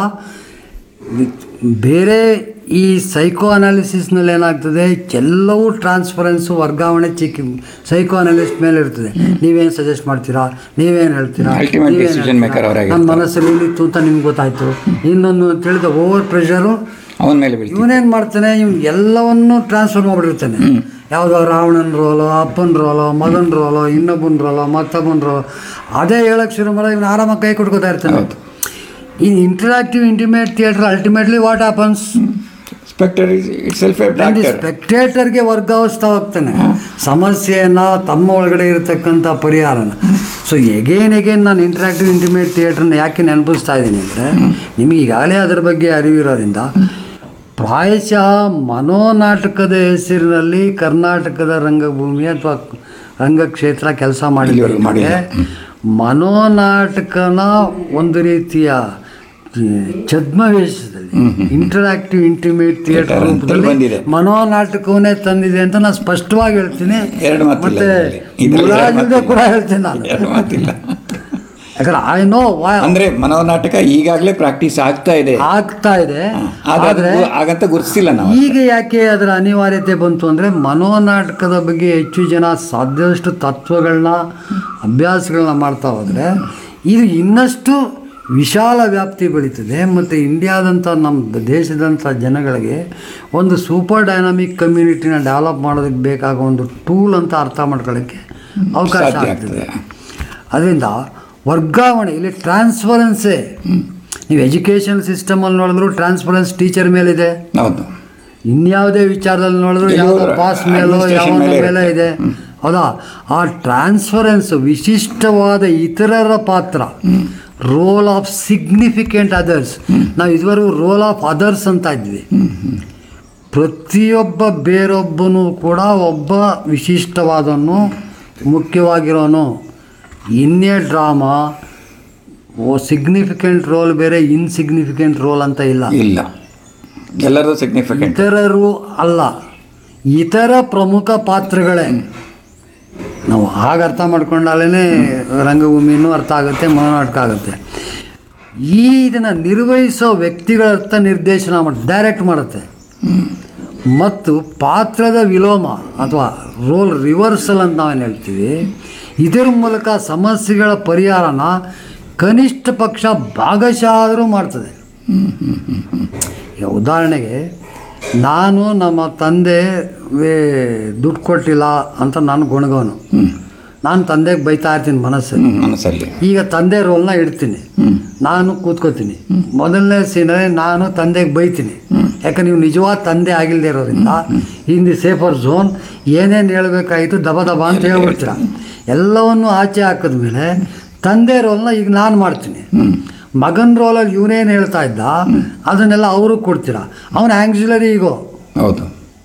ಬೇರೆ ಈ ಸೈಕೋ ಅನಾಲಿಸಿಸ್ನಲ್ಲಿ ಏನಾಗ್ತದೆ ಎಲ್ಲವೂ ಟ್ರಾನ್ಸ್ಫರೆನ್ಸು ವರ್ಗಾವಣೆ ಚಿಕ್ಕಿ ಸೈಕೋ ಅನಾಲಿಸ್ಟ್ ಮೇಲೆ ಇರ್ತದೆ ನೀವೇನು ಸಜೆಸ್ಟ್ ಮಾಡ್ತೀರಾ ನೀವೇನು ಹೇಳ್ತೀರಾ Ultimate ನೀವೇನ್ decision ಹೇಳ್ತೀರಾ? maker ಅವರಾಗಿರ್ತಾರೆ. ನನ್ನ ಮನಸ್ಸಲ್ಲಿ ಇಲ್ಲಿತ್ತು ಅಂತ ನಿಮ್ಗೆ ಗೊತ್ತಾಯ್ತು ಇನ್ನೊಂದು ಅಂತ ಹೇಳಿದ ಓವರ್ ಪ್ರೆಷರು ಅವನ ಮೇಲೆ ಬೀಳ್ತೀವಿ ಇವನೇನು ಮಾಡ್ತಾನೆ ಇವ್ನು ಎಲ್ಲವನ್ನೂ ಟ್ರಾನ್ಸ್ಫರ್ ಮಾಡಿಬಿಟ್ಟಿರ್ತಾನೆ ಯಾವುದೋ ರಾವಣನ ರೋಲೋ ಅಪ್ಪನ ರೋಲೋ ಮಗನ ರೋಲೋ ಇನ್ನೊಬ್ಬನ ರೋಲೋ ಮತ್ತೊಬ್ಬನ ರೋಲೋ ಅದೇ ಹೇಳಕ್ಕೆ ಶುರು ಮಾಡೋ ಇವನು ಆರಾಮಾಗಿ ಕೈ ಕೊಟ್ಕೋತಾ ಇರ್ತಾನೆ ಈ interactive intimate theatre ultimately what happens spectator itself a doctor ಸ್ಪೆಕ್ಟೇಟರ್ಗೆ ವರ್ಗಾವಿಸ್ತಾ ಹೋಗ್ತಾನೆ ಸಮಸ್ಯೆಯನ್ನ ತಮ್ಮ ಒಳಗಡೆ ಇರತಕ್ಕಂಥ ಪರಿಹಾರನ ಸೊ ಎಗೇನ್ ಎಗೇನ್ ನಾನು ಇಂಟ್ರಾಕ್ಟಿವ್ ಇಂಟಿಮೇಟ್ ಥಿಯೇಟ್ರನ್ನ ಯಾಕೆ ನೆನಪಿಸ್ತಾ ಇದ್ದೀನಿ ಅಂದರೆ ನಿಮಗೆ ಈಗಾಗಲೇ ಅದರ ಬಗ್ಗೆ ಅರಿವಿರೋದ್ರಿಂದ ಪ್ರಾಯಶಃ ಮನೋನಾಟಕದ ಹೆಸರಿನಲ್ಲಿ ಕರ್ನಾಟಕದ ರಂಗಭೂಮಿ ಅಥವಾ ರಂಗಕ್ಷೇತ್ರ ಕೆಲಸ ಮಾಡಿಲ್ಲ ಇಲ್ಲಿವರೆಗೂ ಮಾಡಿಲ್ಲ. ಮನೋನಾಟಕನ ಒಂದು ರೀತಿಯ ಛದ್ಮವೇಶದಲ್ಲಿ ಇಂಟರಾಕ್ಟಿವ್ ಇಂಟಿಮೇಟ್ ಥಿಯೇಟರ್ Theatre ರೂಪದಲ್ಲಿ ಬಂದಿದೆ. ಮನೋನಾಟಕವನ್ನೇ ತಂದಿದೆ ಅಂತ ನಾನು ಸ್ಪಷ್ಟವಾಗಿ ಹೇಳ್ತೀನಿ ಎರಡು ಮಾತಿಲ್ಲ ಮತ್ತೆ ಇದರಲ್ಲಿ. ಇದರಲ್ಲಿ ಎರಡು ಮುರಾಜಿಂದ ಮಾತಿಲ್ಲ. ಕೂಡ ಹೇಳ್ತೀನಿ ನಾನು ಎರಡು ಮಾತಿಲ್ಲ ಯಾಕಂದ್ರೆ ಐ ನೋ ಅಂದ್ರೆ ಮನೋನಾಟಕ ಈಗಾಗಲೇ ಪ್ರಾಕ್ಟೀಸ್ ಆಗ್ತಾ ಇದೆ ಆಗ್ತಾ ಇದೆ ಆದ್ರೆ ಆದ್ರೆ ಅದು ಹಾಗಂತ ಗುರುತಿಸಿಲ್ಲ ನಾವು ಈಗ ಯಾಕೆ ಅದರ ಅನಿವಾರ್ಯತೆ ಬಂತು ಅಂದರೆ ಮನೋನಾಟಕದ ಬಗ್ಗೆ ಹೆಚ್ಚು ಜನ ಸಾಧ್ಯದಷ್ಟು ತತ್ವಗಳನ್ನ ಅಭ್ಯಾಸಗಳನ್ನ ಮಾಡ್ತಾ ಹೋದರೆ ಇದು ಇನ್ನಷ್ಟು ವಿಶಾಲ ವ್ಯಾಪ್ತಿ ಬೆಳೀತದೆ ಮತ್ತು ಇಂಡಿಯಾದಂಥ ನಮ್ಮ ದೇಶದಂಥ ಜನಗಳಿಗೆ ಒಂದು ಸೂಪರ್ ಡೈನಾಮಿಕ್ ಕಮ್ಯುನಿಟಿನ ಡೆವಲಪ್ ಮಾಡೋದಕ್ಕೆ ಬೇಕಾಗೋ ಒಂದು ಟೂಲ್ ಅಂತ ಅರ್ಥ ಮಾಡ್ಕೊಳ್ಳೋಕ್ಕೆ ಅವಕಾಶ ಸಾಧ್ಯ ಆಗ್ತದೆ ಆಗ್ತದೆ. ಅದರಿಂದ ವರ್ಗಾವಣೆ ಇಲ್ಲಿ ಟ್ರಾನ್ಸ್ಫರೆನ್ಸೇ ನೀವು ಎಜುಕೇಷನ್ ಸಿಸ್ಟಮಲ್ಲಿ ನೋಡಿದ್ರು ಟ್ರಾನ್ಸ್ಫರೆನ್ಸ್ ಟೀಚರ್ ಮೇಲಿದೆ ಹೌದು ಇನ್ಯಾವುದೇ ವಿಚಾರದಲ್ಲಿ ನೋಡಿದ್ರು ಎಲ್ಲಿ ಯಾವುದೋ ಹೋದ್ರು? ಪಾಸ್ ಮೇಲೋ Administration ಯಾವನ ಮೇಲೆ ಮೇಲೆ ಇದೆ ಇರುತ್ತೆ. ಹೌದಾ ಆ ಟ್ರಾನ್ಸ್ಫರೆನ್ಸ್ ಇದೆ ಹೌದಾ ಆ ಟ್ರಾನ್ಸ್ಫರೆನ್ಸ್ ವಿಶಿಷ್ಟವಾದ ಇತರರ ಪಾತ್ರ ರೋಲ್ ಆಫ್ ಸಿಗ್ನಿಫಿಕೆಂಟ್ ಅದರ್ಸ್ ನಾವು ಇದುವರೆಗೂ ರೋಲ್ ಆಫ್ ಅದರ್ಸ್ ಅಂತ ಇದ್ವಿ ಪ್ರತಿಯೊಬ್ಬ ಬೇರೊಬ್ಬನು ಕೂಡ ಒಬ್ಬ ವಿಶಿಷ್ಟವಾದವನು ಮುಖ್ಯವಾಗಿರೋನು ಇನ್ನೇ ಡ್ರಾಮಾ ಓ ಸಿಗ್ನಿಫಿಕೆಂಟ್ ರೋಲ್ ಬೇರೆ ಇನ್ಸಿಗ್ನಿಫಿಕೆಂಟ್ ರೋಲ್ ಅಂತ ಇಲ್ಲ ಇಲ್ಲ ಎಲ್ಲರದು ಸಿಗ್ನಿಫಿಕೆಂಟ್ ಇತರರು ಅಲ್ಲ ಇತರ ಪ್ರಮುಖ ಪಾತ್ರಗಳೇ ನಾವು ಹಾಗೆ ಅರ್ಥ ಮಾಡ್ಕೊಂಡಾಲೇ ರಂಗಭೂಮಿನೂ ಅರ್ಥ ಆಗುತ್ತೆ ಮನೋನಾಟಕ ಆಗುತ್ತೆ ಈ ಇದನ್ನು ನಿರ್ವಹಿಸೋ ವ್ಯಕ್ತಿಗಳ ಅರ್ಥ ನಿರ್ದೇಶನ ಮಾಡಿ ಡೈರೆಕ್ಟ್ ಮಾಡುತ್ತೆ ಮತ್ತು ಪಾತ್ರದ ವಿಲೋಮ ಅಥವಾ ರೋಲ್ ರಿವರ್ಸಲ್ ಅಂತ ನಾವೇನು ಹೇಳ್ತೀವಿ ಇದರ ಮೂಲಕ ಸಮಸ್ಯೆಗಳ ಪರಿಹಾರನ ಕನಿಷ್ಠ ಪಕ್ಷ ಭಾಗಶಃ ಆದರೂ ಮಾಡ್ತದೆ ಈಗ ಉದಾಹರಣೆಗೆ ನಾನು ನಮ್ಮ ತಂದೆ ವೇ- ದುಡ್ಡು ಕೊಟ್ಟಿಲ್ಲ ಅಂತ ನಾನು ಗುಣಗವನು ನಾನು ತಂದೆಗೆ ಬೈತಾ ಇರ್ತೀನಿ ಮನಸ್ಸಲ್ಲಿ ಮನಸ್ಸಲ್ಲಿ ಈಗ ತಂದೆ ರೋಲ್ನ ಇಡ್ತೀನಿ ನಾನು ಕೂತ್ಕೋತೀನಿ ಮೊದಲನೇ ಸೀನಲ್ಲಿ ನಾನು ತಂದೆಗೆ ಬೈತೀನಿ ಯಾಕಂದ್ರೆ ನೀವು ನಿಜವಾದ ತಂದೆ ಆಗಿಲ್ಲದೆ ಇರೋದ್ರಿಂದ ಇನ್ ದಿ ಸೇಫರ್ ಝೋನ್ ಏನೇನು ಹೇಳ್ಬೇಕಾಗಿತ್ತು ದಬ ದಬ ಅಂತ ಹೇಳ್ಬಿಡ್ತೀರ ಎಲ್ಲವನ್ನು ಆಚೆ ಹಾಕಿದ್ಮೇಲೆ ತಂದೆ ರೋಲ್ನ ಈಗ ನಾನು ಮಾಡ್ತೀನಿ ಮಗನ ರೋಲಲ್ಲಿ ಇವನೇನು ಹೇಳ್ತಾ ಇದ್ದ ಅದನ್ನೆಲ್ಲ ಅವರು ಕೊಡ್ತೀರಾ ಅವನ ಆ್ಯಂಗ್ಸುಲರಿ ಈಗೋ ಹೌದು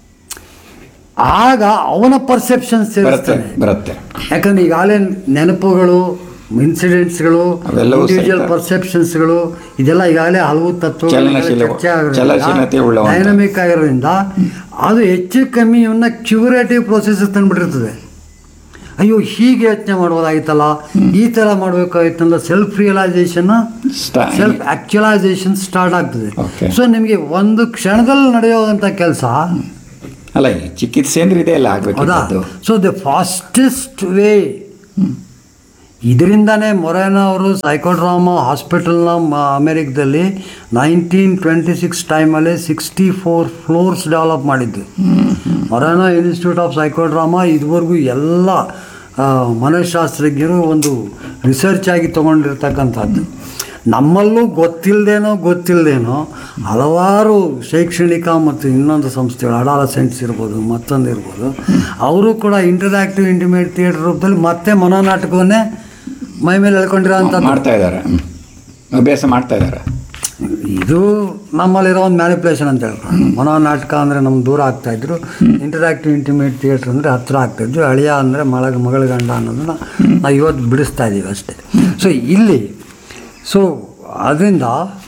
ಆಗ ಅವನ ಪರ್ಸೆಪ್ಷನ್ಸ್ ಬರುತ್ತೆ ಸೇರಿಸ್ತಾನೆ ಬರುತ್ತೆ ಯಾಕಂದ್ರೆ ಈಗಾಗಲೇ ನೆನಪುಗಳು ಇನ್ಸಿಡೆಂಟ್ಸ್ಗಳು ಅವೆಲ್ಲವೂ ಇಂಡಿವಿಜುವಲ್ ಸಹಿತ. ಪರ್ಸೆಪ್ಷನ್ಸ್ಗಳು ಇದೆಲ್ಲ ಈಗಾಗಲೇ ಹಲವು ತತ್ವಗಳು ಚಲನಶೀಲ- ಚರ್ಚೆ ಚಲನಶೀಲತೆ ಉಳ್ಳವಂತ. ಡೈನಮಿಕ್ ಆಗಿರೋದ್ರಿಂದ ಅದು ಹೆಚ್ಚು ಕಮ್ಮಿ ಇವನ್ನ ಕ್ಯೂರೇಟಿವ್ ಪ್ರೊಸೆಸ್ ತಂದುಬಿಟ್ಟಿರ್ತದೆ ಅಯ್ಯೋ ಹೀಗೆ ಯೋಚನೆ ಮಾಡ್ಬೋದಾಗಿತ್ತಲ್ಲ ಈ ಥರ ಮಾಡಬೇಕಾಗಿತ್ತಲ್ಲ ಸೆಲ್ಫ್ ರಿಯಲೈಸೇಷನ್ ಸ್ಟಾ- ಸೆಲ್ಫ್ ಆಕ್ಚುಲೈಸೇಷನ್ ಸ್ಟಾರ್ಟ್ ಆಗ್ತದೆ Okay. ಸೊ ನಿಮಗೆ ಒಂದು ಕ್ಷಣದಲ್ಲಿ ನಡೆಯುವಂಥ ಕೆಲಸ ಅಲ್ಲ ಈ ಚಿಕಿತ್ಸೆ ಅಂದ್ರೆ ಇದೆ ಅಲ್ಲ ಹೌದಾ ಆಗ್ಬೇಕಿತ್ತು ಸೊ ದ ಫಾಸ್ಟೆಸ್ಟ್ ವೇ ಇದರಿಂದನೇ ಮೊರೇನಾ ಅವರು ಸೈಕೋಡ್ರಾಮಾ ಹಾಸ್ಪಿಟಲ್ನ ಮ- ಅಮೆರಿಕದಲ್ಲಿ ನೈನ್ಟೀನ್ ಟ್ವೆಂಟಿ ಸಿಕ್ಸ್ ಟೈಮಲ್ಲಿ ಸಿಕ್ಸ್ಟಿ ಫೋರ್ ಫ್ಲೋರ್ಸ್ ಡೆವಲಪ್ ಮಾಡಿದ್ದು ಮೊರೇನಾ ಇನ್ಸ್ಟಿಟ್ಯೂಟ್ ಆಫ್ ಸೈಕೋಡ್ರಾಮಾ ಇದುವರೆಗೂ ಎಲ್ಲ ಆ, ಮನಃಶಾಸ್ತ್ರಜ್ಞರು ಒಂದು ರಿಸರ್ಚ್ ಆಗಿ ತೊಗೊಂಡಿರ್ತಕ್ಕಂಥದ್ದು ನಮ್ಮಲ್ಲೂ ಗೊತ್ತಿಲ್ಲದೇನೋ ಗೊತ್ತಿಲ್ಲದೇನೋ ಹಲವಾರು ಶೈಕ್ಷಣಿಕ ಮತ್ತು ಇನ್ನೊಂದು ಸಂಸ್ಥೆಗಳು ಅಡಾಲಸೆಂಟ್ಸ್ ಇರ್ಬೋದು ಮತ್ತೊಂದು ಇರ್ಬೋದು ಅವರು ಕೂಡ ಇಂಟರಾಕ್ಟಿವ್ ಇಂಟಿಮೇಟ್ ಥಿಯೇಟರ್ ರೂಪದಲ್ಲಿ ಮತ್ತೆ ಮನೋನಾಟಕವನ್ನೇ ಮೈ ಮೇಲೆ ಎಳ್ಕೊಂಡಿರೋ ಅಂಥದ್ದು ಮಾಡ್ತಾ ಇದ್ದಾರೆ ಹ್ಮ್. ಅಭ್ಯಾಸ ಮಾಡ್ತಾ ಇದ್ದಾರೆ ಇದು ನಮ್ಮಲ್ಲಿರೋ ಒಂದು ಮ್ಯಾನಿಪುಲೇಷನ್ ಅಂತ ಹೇಳ್ಕೊಂಡು ಮನೋನಾಟಕ ಅಂದರೆ ನಮ್ಮ ದೂರ ಆಗ್ತಾಯಿದ್ರು ಇಂಟರಾಕ್ಟಿವ್ ಇಂಟಿಮೇಟ್ ಥಿಯೇಟ್ರ್ ಅಂದರೆ ಹತ್ತಿರ ಆಗ್ತಾಯಿದ್ರು ಅಳಿಯ ಅಂದರೆ ಮಳ ಮಗಳ ಗಂಡ ಅನ್ನೋದನ್ನ ನಾವು ಇವತ್ತು ಬಿಡಿಸ್ತಾ ಇದ್ದೀವಿ ಅಷ್ಟೇ ಸೊ ಇಲ್ಲಿ ಸೊ ಅದರಿಂದ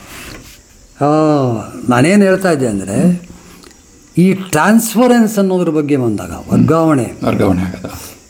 ನಾನೇನು ಹೇಳ್ತಾ ಇದ್ದೆ ಅಂದರೆ ಈ ಟ್ರಾನ್ಸ್ಫರೆನ್ಸ್ ಅನ್ನೋದ್ರ ಬಗ್ಗೆ ಬಂದಾಗ ವರ್ಗಾವಣೆ ವರ್ಗಾವಣೆ ಆಗೋದು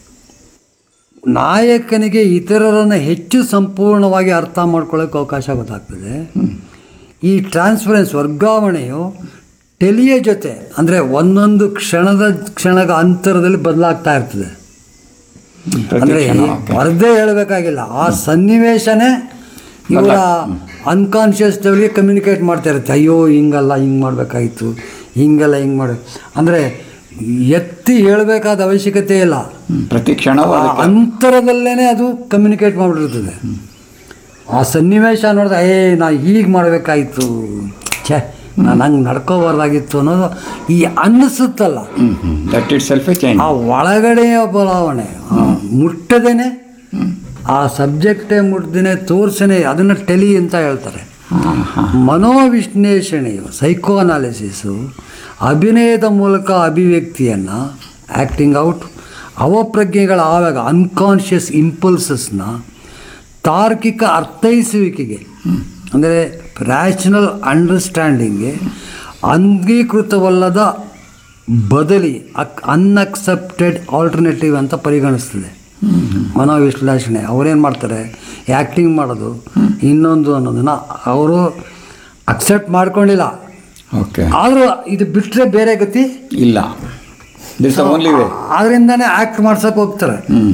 ನಾಯಕನಿಗೆ ಇತರರನ್ನು ಹೆಚ್ಚು ಸಂಪೂರ್ಣವಾಗಿ ಅರ್ಥ ಮಾಡ್ಕೊಳ್ಳೋಕೆ ಅವಕಾಶ ಗೊತ್ತಾಗ್ತದೆ ಈ ಟ್ರಾನ್ಸ್ಫರೆನ್ಸ್ ವರ್ಗಾವಣೆಯು ಟೆಲಿಯ ಜೊತೆ ಅಂದರೆ ಒಂದೊಂದು ಕ್ಷಣದ ಕ್ಷಣದ ಅಂತರದಲ್ಲಿ ಬದಲಾಗ್ತಾ ಇರ್ತದೆ ಪ್ರತಿ ಅಂದರೆ ಕ್ಷಣ, okay. ಬರದೇ ಹೇಳಬೇಕಾಗಿಲ್ಲ ಆ ಸನ್ನಿವೇಶನೇ ಇವರ ಅನ್ಕಾನ್ಷಿಯಸ್ ಲೆವೆಲ್ಗೆ ಕಮ್ಯುನಿಕೇಟ್ ಮಾಡ್ತಾ ಇರುತ್ತೆ ಅಯ್ಯೋ ಹಿಂಗಲ್ಲ ಹಿಂಗೆ ಮಾಡಬೇಕಾಗಿತ್ತು ಹಿಂಗೆಲ್ಲ ಹಿಂಗೆ ಮಾಡಿ ಅಂದರೆ ಎತ್ತಿ ಹೇಳಬೇಕಾದ ಅವಶ್ಯಕತೆ ಇಲ್ಲ ಹ್ಮ್. ಪ್ರತಿ ಕ್ಷಣವೂ ಆ ಅದಕ್ಕೆ ಅಂತರದಲ್ಲೇ ಅದು ಕಮ್ಯುನಿಕೇಟ್ ಮಾಡಿಬಿಟ್ಟಿರ್ತದೆ ಆ ಸನ್ನಿವೇಶ ನೋಡಿದ್ರೆ ಏ ನಾ ಹೀಗೆ ಮಾಡಬೇಕಾಗಿತ್ತು ಛೇ ನಾನು ಹಂಗೆ ನಡ್ಕೋಬಾರ್ದಾಗಿತ್ತು ಅನ್ನೋದು ಈ ಅನ್ನಿಸುತ್ತಲ್ಲ ದಟ್ ಇಟ್ ಸೆಲ್ಫ್ ಚೇಂಜ್ ಆ ಒಳಗಡೆಯ ಬಲಾವಣೆ ಆ ಮುಟ್ಟದೇನೆ ಆ ಸಬ್ಜೆಕ್ಟೇ ಮುಟ್ದೇನೆ ತೋರ್ಸನೆ ಅದನ್ನು ಟೆಲಿ ಅಂತ ಹೇಳ್ತಾರೆ ಮನೋವಿಶ್ಲೇಷಣೆಯು ಸೈಕೋ ಅನಾಲಿಸಿಸು ಅಭಿನಯದ ಮೂಲಕ ಅಭಿವ್ಯಕ್ತಿಯನ್ನು ಆ್ಯಕ್ಟಿಂಗ್ ಔಟ್ ಅವಪ್ರಜ್ಞೆಗಳ ಆವಾಗ ಅನ್ಕಾನ್ಷಿಯಸ್ ಇಂಪಲ್ಸಸ್ನ ತಾರ್ಕಿಕ ಅರ್ಥೈಸುವಿಕೆಗೆ ಅಂದರೆ ರ್ಯಾಷನಲ್ ಅಂಡರ್ಸ್ಟ್ಯಾಂಡಿಂಗ್ಗೆ ಅಂಗೀಕೃತವಲ್ಲದ ಬದಲಿ ಅಕ್ ಅನ್ಅಕ್ಸೆಪ್ಟೆಡ್ ಆಲ್ಟರ್ನೇಟಿವ್ ಅಂತ ಪರಿಗಣಿಸ್ತದೆ ಮನೋವಿಶ್ಲೇಷಣೆ ಅವರೇನು ಮಾಡ್ತಾರೆ ಆ್ಯಕ್ಟಿಂಗ್ ಮಾಡೋದು ಇನ್ನೊಂದು ಅನ್ನೋದನ್ನು ಅವರು ಅಕ್ಸೆಪ್ಟ್ ಮಾಡ್ಕೊಂಡಿಲ್ಲ ಓಕೆ ಆದರೂ ಇದು ಬಿಟ್ಟರೆ ಬೇರೆ ಗತಿ ಇಲ್ಲ ದಿಸ್ ಓನ್ಲಿ ವೇ ಆದ್ರಿಂದನೇ ಆ್ಯಕ್ಟ್ ಮಾಡ್ಸೋಕೆ ಹೋಗ್ತಾರೆ ಹ್ಮ್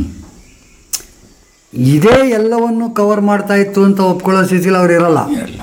ಇದೇ ಎಲ್ಲವನ್ನು ಕವರ್ ಮಾಡ್ತಾ ಇತ್ತು ಅಂತ ಒಪ್ಕೊಳ್ಳೋ ಸ್ಥಿತಿಲಿ ಅವ್ರು ಇರಲ್ಲ ಇಲ್ಲ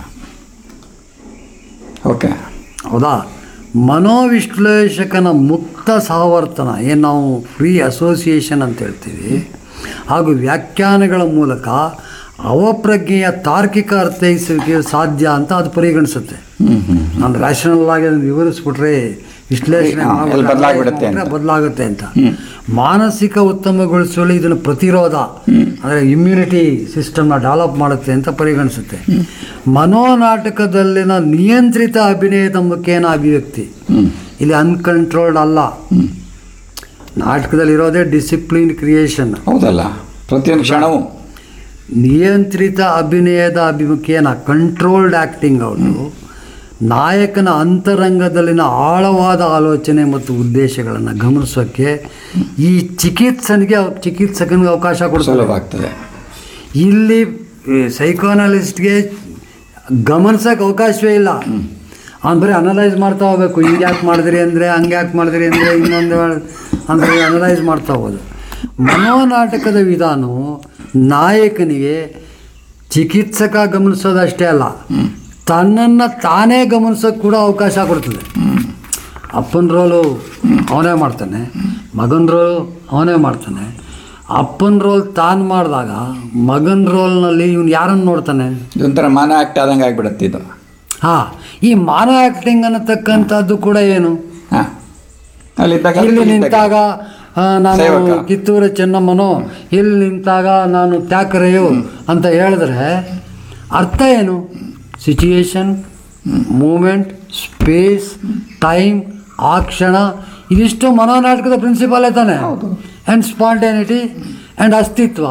ಓಕೆ ಹೌದಾ ಮನೋವಿಶ್ಲೇಷಕನ ಮುಕ್ತ ಸಹವರ್ತನ ಏನು ನಾವು ಫ್ರೀ ಅಸೋಸಿಯೇಷನ್ ಅಂತ ಹೇಳ್ತೀವಿ ಹಾಗೂ ವ್ಯಾಖ್ಯಾನಗಳ ಮೂಲಕ ಅವಪ್ರಜ್ಞೆಯ ತಾರ್ಕಿಕ ಅರ್ಥೈಸುವಿಕೆ ಸಾಧ್ಯ ಅಂತ ಅದು ಪರಿಗಣಿಸುತ್ತೆ ನಾನು ರ್ಯಾಷನಲ್ ಆಗಿ ಅದನ್ನು ವಿವರಿಸ್ಬಿಟ್ರೆ ವಿಶ್ಲೇಷಣೆ ಹಾ, ಮಾಡ್ಬಿಟ್ರೆ ಎಲ್ಲಿ ಬದಲಾಗ್ಬಿಡುತ್ತೆ analyze ಅಂತ. ಮಾಡಿದ್ರೆ ಬದಲಾಗುತ್ತೆ ಅಂತ ಮಾನಸಿಕ ಉತ್ತಮಗೊಳಿಸಲು ಇದನ್ನು ಪ್ರತಿರೋಧ ಅಂದರೆ ಇಮ್ಯುನಿಟಿ ಸಿಸ್ಟಮ್ನ ಡೆವಲಪ್ ಮಾಡುತ್ತೆ ಅಂತ ಪರಿಗಣಿಸುತ್ತೆ ಮನೋನಾಟಕದಲ್ಲಿನ ನಿಯಂತ್ರಿತ ಅಭಿನಯದ ಮುಖೇನ ಅಭಿವ್ಯಕ್ತಿ ಇಲ್ಲಿ ಅನ್ಕಂಟ್ರೋಲ್ಡ್ ಅಲ್ಲ ನಾಟಕದಲ್ಲಿ ಇರೋದೇ ಡಿಸಿಪ್ಲಿನ್ ಕ್ರಿಯೇಷನ್ ಹೌದಲ್ಲ ಪ್ರತಿಯೊಂದು ಕ್ಷಣವೂ ನಿಯಂತ್ರಿತ ಅಭಿನಯದ ಅಭಿಮುಖೇನ ಕಂಟ್ರೋಲ್ಡ್ ಆ್ಯಕ್ಟಿಂಗ್ ಅವರು ನಾಯಕನ ಅಂತರಂಗದಲ್ಲಿನ ಆಳವಾದ ಆಲೋಚನೆ ಮತ್ತು ಉದ್ದೇಶಗಳನ್ನು ಗಮನಿಸೋಕ್ಕೆ ಈ ಚಿಕಿತ್ಸನಿಗೆ ಚಿಕಿತ್ಸಕನಿಗೆ ಅವಕಾಶ ಸುಲಭ ಕೊಡ್ತಾರೆ ಆಗ್ತದೆ ಇಲ್ಲಿ ಸೈಕೋನಲಿಸ್ಟ್ಗೆ ಗಮನಿಸೋಕೆ ಅವಕಾಶವೇ ಇಲ್ಲ ಅವ್ನು ಬರೀ ಅನಲೈಸ್ ಮಾಡ್ತಾ ಹೋಗ್ಬೇಕು ಹಿಂಗೆ ಯಾಕೆ ಮಾಡಿದ್ರಿ ಅಂದರೆ ಹಂಗೆ ಯಾಕೆ ಮಾಡಿದ್ರಿ ಅಂದರೆ ಇನ್ನೊಂದು ಅಂದರೆ ಅನಲೈಸ್ ಮಾಡ್ತಾ ಹೋಗೋದು ಮನೋನಾಟಕದ ವಿಧಾನವು ನಾಯಕನಿಗೆ ಚಿಕಿತ್ಸಕ ಗಮನಿಸೋದಷ್ಟೇ ಅಲ್ಲ ತನ್ನನ್ನು ತಾನೇ ಗಮನಿಸೋಕೆ ಕೂಡ ಅವಕಾಶ ಕೊಡ್ತದೆ ಅಪ್ಪನ ರೋಲು ಅವನೇ ಮಾಡ್ತಾನೆ ಮಗನ ರೋಲು ಅವನೇ ಮಾಡ್ತಾನೆ ಅಪ್ಪನ ರೋಲ್ ತಾನು ಮಾಡಿದಾಗ ಮಗನ ರೋಲ್ನಲ್ಲಿ ಇವನು ಯಾರನ್ನು ನೋಡ್ತಾನೆ ಇದೊಂಥರ ಮಾನ ಆಕ್ಟ್ ಆದಂಗೆ ಆಗ್ಬಿಡುತ್ತೆ ಇದು ಹಾಂ ಈ ಮಾನ ಆ್ಯಕ್ಟಿಂಗ್ ಅನ್ನತಕ್ಕಂಥದ್ದು ಕೂಡ ಏನು ಹಾಂ ಅಲ್ಲಿದ್ದಾಗ ಇಲ್ಲಿ ನಿಂತಾಗ ಆ, ನಾನು ಸೇವಕ. ಕಿತ್ತೂರು ಚೆನ್ನಮ್ಮನೋ ಇಲ್ಲಿ ನಿಂತಾಗ ನಾನು ತ್ಯಾಕರೆಯು ಅಂತ ಹೇಳಿದ್ರೆ ಅರ್ಥ ಏನು ಸಿಚುಯೇಷನ್ ಮೂಮೆಂಟ್ ಸ್ಪೇಸ್ ಟೈಮ್ ಆ ಕ್ಷಣ ಇದಿಷ್ಟು ಮನೋನಾಟಕದ ಪ್ರಿನ್ಸಿಪಾಲೇ ತಾನೆ ಆ್ಯಂಡ್ ಸ್ಪಾಂಟೇನಿಟಿ ಆ್ಯಂಡ್ ಅಸ್ತಿತ್ವ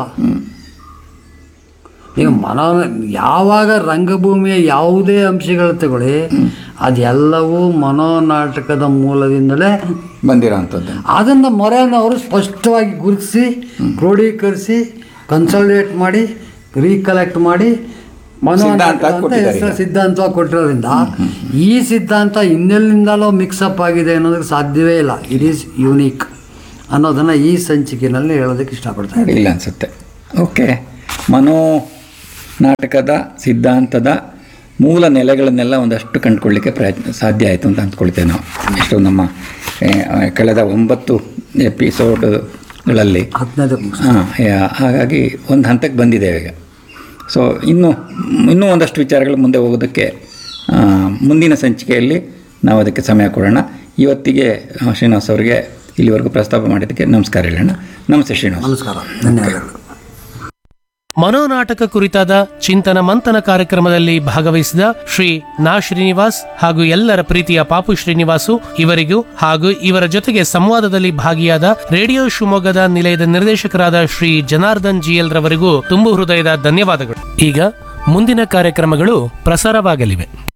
ಈಗ ಮನೋ ಯಾವಾಗ ರಂಗಭೂಮಿಯ ಯಾವುದೇ ಅಂಶಗಳು ತಗೊಳ್ಳಿ ಅದೆಲ್ಲವೂ ಮನೋನಾಟಕದ ಮೂಲದಿಂದಲೇ ಬಂದಿರೋವಂಥದ್ದು ಅದನ್ನು ಮೊರೆಯನ್ನು ಅವರು ಸ್ಪಷ್ಟವಾಗಿ ಗುರುತಿಸಿ ಕ್ರೋಢೀಕರಿಸಿ ಕನ್ಸಲ್ಟೇಟ್ ಮಾಡಿ ರೀಕಲೆಕ್ಟ್ ಮಾಡಿ ಸಿದ್ಧಾಂತ ಮನೋನಾಟಕ ಅಂತ ಕೊಟ್ಟಿದ್ದಾರೆ ಹೆಸರು ಈಗ. ಸಿದ್ಧಾಂತವಾಗಿ ಕೊಟ್ಟಿರೋದ್ರಿಂದ ಈ ಸಿದ್ಧಾಂತ ಇನ್ನೆಲ್ಲಿಂದಲೋ ಮಿಕ್ಸಪ್ ಆಗಿದೆ ಅನ್ನೋದಕ್ಕೆ ಸಾಧ್ಯವೇ ಇಲ್ಲ ಇಟ್ ಈಸ್ ಯೂನಿಕ್ ಅನ್ನೋದನ್ನು ಈ ಸಂಚಿಕೆಯಲ್ಲಿ ಹೇಳೋದಕ್ಕೆ ಇಷ್ಟಪಡ್ತಾರೆ ನೋಡಿ ಇಲ್ಲ ಅನಿಸುತ್ತೆ ಓಕೆ ಮನೋ ನಾಟಕದ ಸಿದ್ಧಾಂತದ ಮೂಲ ನೆಲೆಗಳನ್ನೆಲ್ಲ ಒಂದಷ್ಟು ಕಂಡುಕೊಳ್ಳಿಕ್ಕೆ ಪ್ರಯತ್ನ ಸಾಧ್ಯ ಆಯಿತು ಅಂತ ಅಂದ್ಕೊಳ್ತೇವೆ ನಾವು ಎಷ್ಟು ನಮ್ಮ ಏ, ಕಳೆದ ಒಂಬತ್ತು ಎಪಿಸೋಡ್ಗಳಲ್ಲಿ ಹದಿನೈದಕ್ಕೆ ಮುಗಿಸ್ ಹಾಂ ಹಾಗಾಗಿ ಒಂದು ಹಂತಕ್ಕೆ ಬಂದಿದ್ದೇವೆ ಈಗ ಸೊ ಇನ್ನು ಇನ್ನೂ ಒಂದಷ್ಟು ವಿಚಾರಗಳು ಮುಂದೆ ಹೋಗೋದಕ್ಕೆ ಆ, ಮುಂದಿನ ಸಂಚಿಕೆಯಲ್ಲಿ ನಾವು ಅದಕ್ಕೆ ಸಮಯ ಕೊಡೋಣ ಇವತ್ತಿಗೆ ಆ, ಶ್ರೀನಿವಾಸ್ ಅವರಿಗೆ ಇಲ್ಲಿವರೆಗೂ ಪ್ರಸ್ತಾಪ ಮಾಡಿದ್ದಕ್ಕೆ ನಮಸ್ಕಾರ ಹೇಳೋಣ ನಮಸ್ತೆ ಶ್ರೀನಿವಾಸ್ ನಮಸ್ಕಾರ ಧನ್ಯವಾದಗಳು ಮನೋನಾಟಕ ಕುರಿತಾದ ಚಿಂತನ ಮಂಥನ ಕಾರ್ಯಕ್ರಮದಲ್ಲಿ ಭಾಗವಹಿಸಿದ ಶ್ರೀ ನಾ ಶ್ರೀನಿವಾಸ್ ಹಾಗೂ ಎಲ್ಲರ ಪ್ರೀತಿಯ ಪಾಪು ಶ್ರೀನಿವಾಸು ಇವರಿಗೂ ಹಾಗೂ ಇವರ ಜೊತೆಗೆ ಸಂವಾದದಲ್ಲಿ ಭಾಗಿಯಾದ ರೇಡಿಯೋ ಶಿವಮೊಗ್ಗದ ನಿಲಯದ ನಿರ್ದೇಶಕರಾದ ಶ್ರೀ ಜನಾರ್ದನ್ ಜಿಎಲ್ ರವರಿಗೂ ತುಂಬು ಹೃದಯದ ಧನ್ಯವಾದಗಳು ಈಗ ಮುಂದಿನ ಕಾರ್ಯಕ್ರಮಗಳು ಪ್ರಸಾರವಾಗಲಿವೆ